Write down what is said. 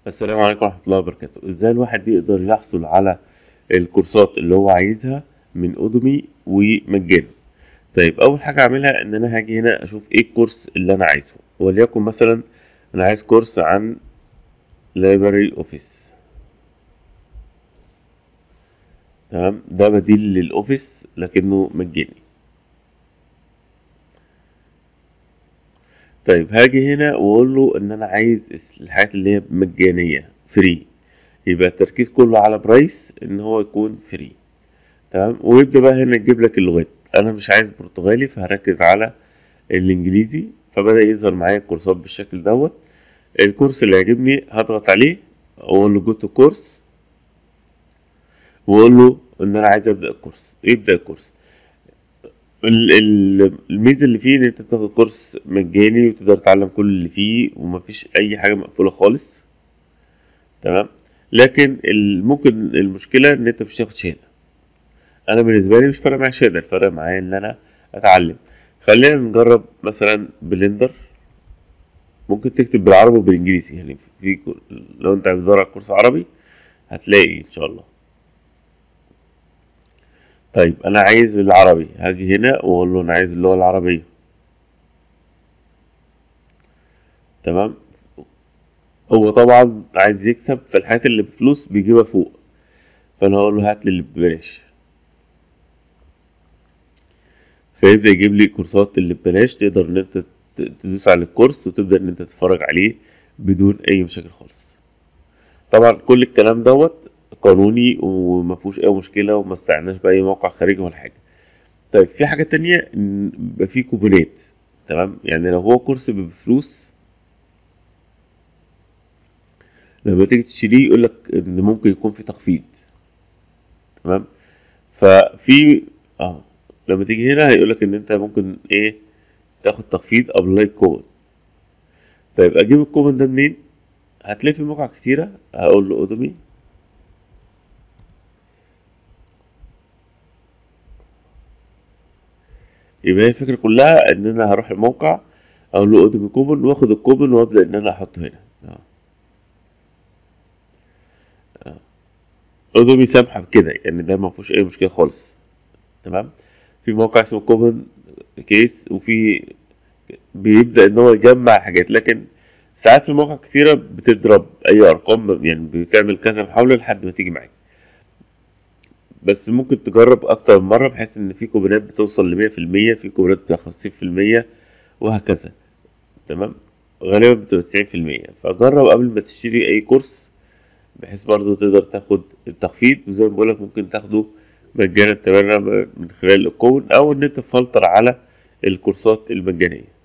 السلام عليكم ورحمة الله وبركاته ازاي الواحد يقدر يحصل على الكورسات اللي هو عايزها من اودومي ومجانا طيب اول حاجة اعملها ان انا هاجي هنا اشوف ايه الكورس اللي انا عايزه وليكن مثلا انا عايز كورس عن لايبراري اوفيس تمام ده بديل للاوفيس لكنه مجاني طيب هاجي هنا واقول له ان انا عايز الحاجات اللي هي مجانيه فري يبقى التركيز كله على برايس ان هو يكون فري تمام ويبدا بقى هنا يجيب لك اللغات انا مش عايز برتغالي فهركز على الانجليزي فبدا يظهر معايا الكورسات بالشكل دوت الكورس اللي يعجبني هضغط عليه واقول له جو تو كورس واقول له ان انا عايز ابدا الكورس يبدا الكورس ال- ال- الميزه اللي فيه ان انت بتاخد كورس مجاني وتقدر تتعلم كل اللي فيه ومفيش اي حاجه مقفوله خالص تمام لكن ال- ممكن المشكله ان انت مش هتاخد شهاده انا بالنسبه لي مش فارق معايا شهاده الفرق معايا ان انا اتعلم خلينا نجرب مثلا بلندر ممكن تكتب بالعربي وبالانجليزي يعني في لو انت بتدور على كورس عربي هتلاقي ان شاء الله طيب انا عايز العربي هاجي هنا واقول له انا عايز اللغه العربيه تمام هو طبعا عايز يكسب فالحاجات اللي بفلوس بيجيبها فوق فانا هقول له هات لي اللي ببلاش فيبدا يجيب لي كورسات اللي ببلاش تقدر ان انت ت- تدوس على الكورس وتبدا ان انت تتفرج عليه بدون اي مشاكل خالص طبعا كل الكلام دوت قانوني وما فيهوش اي مشكله وما استعناش باي موقع خارجي ولا حاجه طيب في حاجه تانية ان يبقى في كوبونات تمام يعني لو هو كورس بفلوس لما تيجي تشتريه يقول لك ان ممكن يكون في تخفيض تمام ففي اه لما تيجي هنا هيقول لك ان انت ممكن ايه تاخد تخفيض ابلاي كود طيب اجيب الكوبون ده منين هتلاقي في مواقع كتيره هقول له اودومي يبقى هي الفكره كلها ان انا هروح الموقع اقول له اودومي كوبون واخد الكوبون وابدا ان انا احطه هنا آه. آه. اودومي سامحه بكده يعني ده ما فيهوش اي مشكله خالص تمام في موقع اسمه كوبون كيس وفي بيبدا ان هو يجمع حاجات لكن ساعات في مواقع كتيره بتضرب اي ارقام يعني بتعمل كذا محاوله لحد ما تيجي معاك بس ممكن تجرب اكتر من مره بحيث ان في كوبونات بتوصل لمية في المية في كوبونات بتبقى خمسين في المية وهكذا تمام غالبا بتبقى تسعين في المية فجرب قبل ما تشتري اي كورس بحيث برضو تقدر تاخد التخفيض وزي ما بقولك ممكن تاخده مجانا تماما من خلال الكون او ان انت تفلتر على الكورسات المجانيه